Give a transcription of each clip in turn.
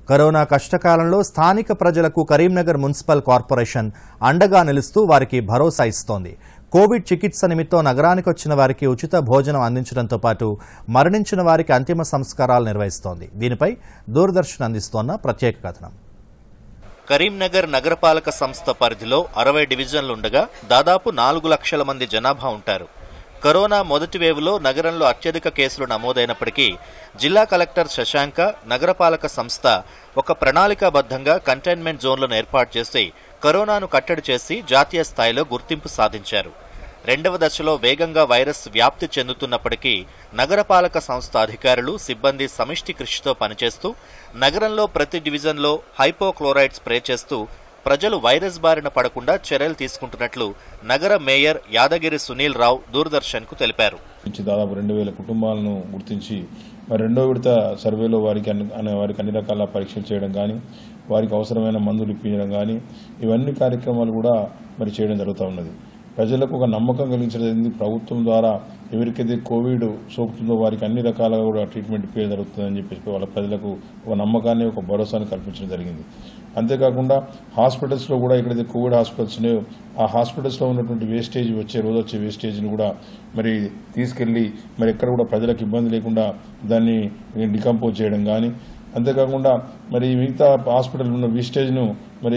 corona కష్టకాలంలో స్థానిక ప్రజలకు కరీంనగర్ మున్సిపల్ కార్పొరేషన్ అండగా నిలుస్తూ వారికి భరోసా ఇస్తోంది కోవిడ్ చికిత్స నిమిత్తం నగరానికి వచ్చిన వారికి ఉచిత భోజనం అందించడంతో పాటు మరణించిన వారికి అంతిమ సంస్కారాలు నిర్వహిస్తోంది దీనిపై దూరదర్శన్ అందిస్తోన్న ప్రత్యేక కథనం కరీంనగర్ నగరపాలక సంస్థ పరిధిలో అరవై డివిజన్లుండగా దాదాపు నాలుగు లక్షల మంది జనాభా ఉంటారు కరోనా మొదటి వేవ్లో నగరంలో అత్యధిక కేసులు నమోదైనప్పటికీ జిల్లా కలెక్టర్ శశాంక నగరపాలక సంస్థ ఒక ప్రణాళికాబద్ధంగా కంటైన్మెంట్ జోన్లను ఏర్పాటు చేసి కరోనాను కట్టడి చేసి జాతీయ స్థాయిలో గుర్తింపు సాధించారు రెండవ దశలో వేగంగా వైరస్ వ్యాప్తి చెందుతున్నప్పటికీ నగరపాలక సంస్థ అధికారులు సిబ్బంది సమిష్టి కృషితో పనిచేస్తూ నగరంలో ప్రతి డివిజన్లో హైపోక్లోరైడ్ స్ప్రే చేస్తూ ప్రజలు వైరస్ బారిన పడకుండా చర్యలు తీసుకుంటున్నట్లు నగర మేయర్ యాదగిరి సునీల్ రావు దూరదర్శన్కు తెలిపారు నుంచి దాదాపు రెండు వేల కుటుంబాలను గుర్తించి మరి రెండో విడత సర్వేలో వారికి అన్ని అనే వారికి అన్ని రకాల పరీక్షలు చేయడం కానీ వారికి అవసరమైన మందులు ఇప్పించడం కానీ ఇవన్నీ కార్యక్రమాలు కూడా మరి చేయడం జరుగుతూ ఉన్నది ప్రజలకు ఒక నమ్మకం కలిగించడం ప్రభుత్వం ద్వారా ఎవరికైతే కోవిడ్ సోకుతుందో వారికి అన్ని రకాలుగా కూడా ట్రీట్మెంట్ ఇప్పేయడం జరుగుతుందని చెప్పేసి వాళ్ళ ప్రజలకు ఒక నమ్మకాన్ని ఒక భరోసాని కల్పించడం జరిగింది అంతేకాకుండా హాస్పిటల్స్లో కూడా ఎక్కడైతే కోవిడ్ హాస్పిటల్స్ ఉన్నాయో ఆ హాస్పిటల్స్లో ఉన్నటువంటి వేస్టేజ్ వచ్చే రోజు వచ్చే వేస్టేజ్ని కూడా మరి తీసుకెళ్లి మరి ఎక్కడ కూడా ప్రజలకు ఇబ్బంది లేకుండా దాన్ని డికంపోజ్ చేయడం కానీ అంతేకాకుండా మరి మిగతా హాస్పిటల్ ఉన్న వేస్టేజ్ను మరి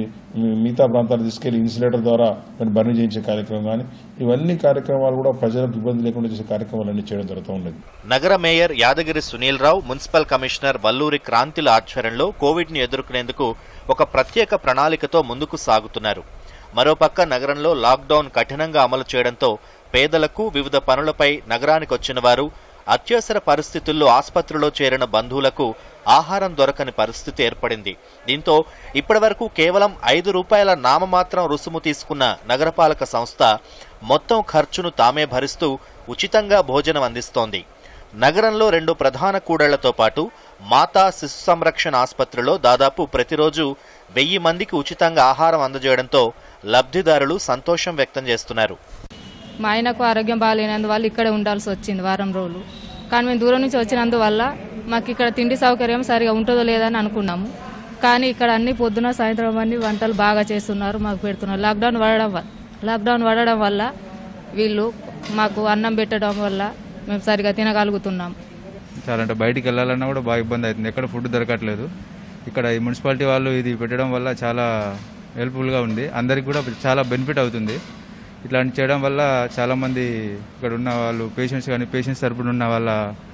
మిగతా ప్రాంతాలు తీసుకెళ్లి ఇన్సులేటర్ ద్వారా మరి బర్న్ చేయించే కార్యక్రమం కానీ ఇవన్నీ కార్యక్రమాలు కూడా ప్రజలకు ఇబ్బంది లేకుండా చేసే కార్యక్రమాలన్నీ చేయడం జరుగుతూ ఉన్నది నగర mayor Yadagiri Sunil Rao municipal commissioner Valluri క్రాంతిల ఆధ్వర్యంలో కోవిడ్ ని ఎదుర్కొనేందుకు ఒక ప్రత్యేక ప్రణాళికతో ముందుకు సాగుతున్నారు మరోపక్క నగరంలో లాక్డౌన్ కఠినంగా అమలు చేయడంతో పేదలకు వివిధ పనులపై నగరానికి వచ్చిన వారు అత్యవసర పరిస్థితుల్లో ఆసుపత్రిలో చేరిన బంధువులకు ఆహారం దొరకని పరిస్థితి ఏర్పడింది దీంతో ఇప్పటివరకు కేవలం ఐదు రూపాయల నామమాత్రం రుసుము తీసుకున్న నగరపాలక సంస్థ మొత్తం ఖర్చును తామే భరిస్తూ ఉచితంగా భోజనం అందిస్తోంది నగరంలో రెండు ప్రధాన కూడళ్లతో పాటు మాతా శిశు సంరక్షణ ఆసుపత్రిలో దాదాపు ప్రతిరోజు వెయ్యి మందికి ఉచితంగా ఆహారం అందజేయడంతో లబ్ధిదారులు సంతోషం వ్యక్తం చేస్తున్నారు మా ఆయనకు ఆరోగ్యం బాగాలేనందువల్ల ఇక్కడే ఉండాల్సి వచ్చింది వారం రోజులు కానీ మేము దూరం నుంచి వచ్చినందువల్ల మాకు ఇక్కడ తిండి సౌకర్యం సరిగా ఉంటుందో లేదని అనుకున్నాము కానీ ఇక్కడ అన్ని పొద్దున సాయంత్రం అన్ని వంటలు బాగా చేస్తున్నారు మాకు పెడుతున్నారు లాక్డౌన్ పడడం వల్ల లాక్డౌన్ పడడం వల్ల వీళ్ళు మాకు అన్నం పెట్టడం వల్ల మేము సరిగా తినగలుగుతున్నాం చాలా అంటే బయటికి వెళ్ళాలన్నా కూడా బాగా ఇబ్బంది అవుతుంది ఎక్కడ ఫుడ్ దొరకట్లేదు ఇక్కడ ఈ మున్సిపాలిటీ వాళ్ళు ఇది పెట్టడం వల్ల చాలా హెల్ప్ఫుల్గా ఉంది అందరికి కూడా చాలా బెనిఫిట్ అవుతుంది ఇట్లాంటి చేయడం వల్ల చాలామంది ఇక్కడ ఉన్న వాళ్ళు పేషెంట్స్ కానీ పేషెంట్స్ తరపున ఉన్న వాళ్ళ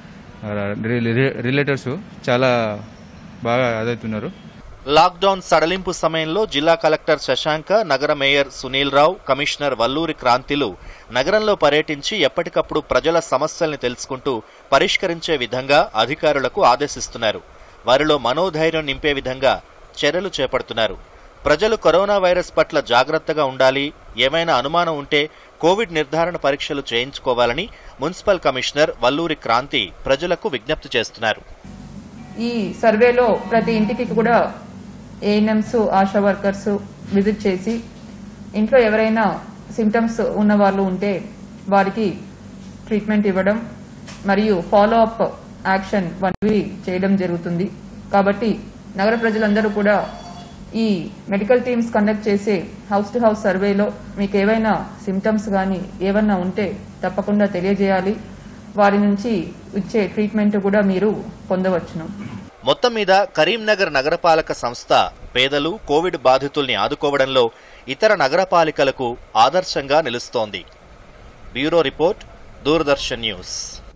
రిలేటివ్స్ చాలా బాగా అదవుతున్నారు లాక్డౌన్ సడలింపు సమయంలో జిల్లా కలెక్టర్ శశాంక నగర మేయర్ సునీల్ రావు కమిషనర్ వల్లూరి క్రాంతిలు నగరంలో పర్యటించి ఎప్పటికప్పుడు ప్రజల సమస్యల్ని తెలుసుకుంటూ పరిష్కరించే విధంగా అధికారులకు ఆదేశిస్తున్నారు వారిలో మనోధైర్యం నింపే విధంగా చర్యలు చేపడుతున్నారు ప్రజలు కరోనా వైరస్ పట్ల జాగ్రత్తగా ఉండాలి ఏమైనా అనుమానం ఉంటే కోవిడ్ నిర్ధారణ పరీక్షలు చేయించుకోవాలని మున్సిపల్ కమిషనర్ వల్లూరి క్రాంతి ప్రజలకు విజ్ఞప్తి చేస్తున్నారు ఈ సర్వేలో ప్రతి ఇంటికి కూడా ఏఎన్ఎంస్ ఆశా వర్కర్స్ విజిట్ చేసి ఇంట్లో ఎవరైనా సిమ్టమ్స్ ఉన్న వాళ్ళు ఉంటే వారికి ట్రీట్మెంట్ ఇవ్వడం మరియు ఫాలో అప్ యాక్షన్ వంటివి చేయడం జరుగుతుంది కాబట్టి నగర ప్రజలందరూ కూడా ఈ మెడికల్ టీమ్స్ కండక్ట్ చేసే హౌస్ టు హౌస్ సర్వేలో మీకు ఏవైనా సిమ్టమ్స్ కానీ ఏవన్నా ఉంటే తప్పకుండా తెలియజేయాలి వారి నుంచి ఇచ్చే ట్రీట్మెంట్ కూడా మీరు పొందవచ్చును మొత్తం మీద కరీంనగర్ నగరపాలక సంస్థ పేదలు కోవిడ్ బాధితుల్ని ఆదుకోవడంలో ఇతర నగరపాలికలకు ఆదర్శంగా నిలుస్తోంది బ్యూరో రిపోర్ట్ దూరదర్శన్ న్యూస్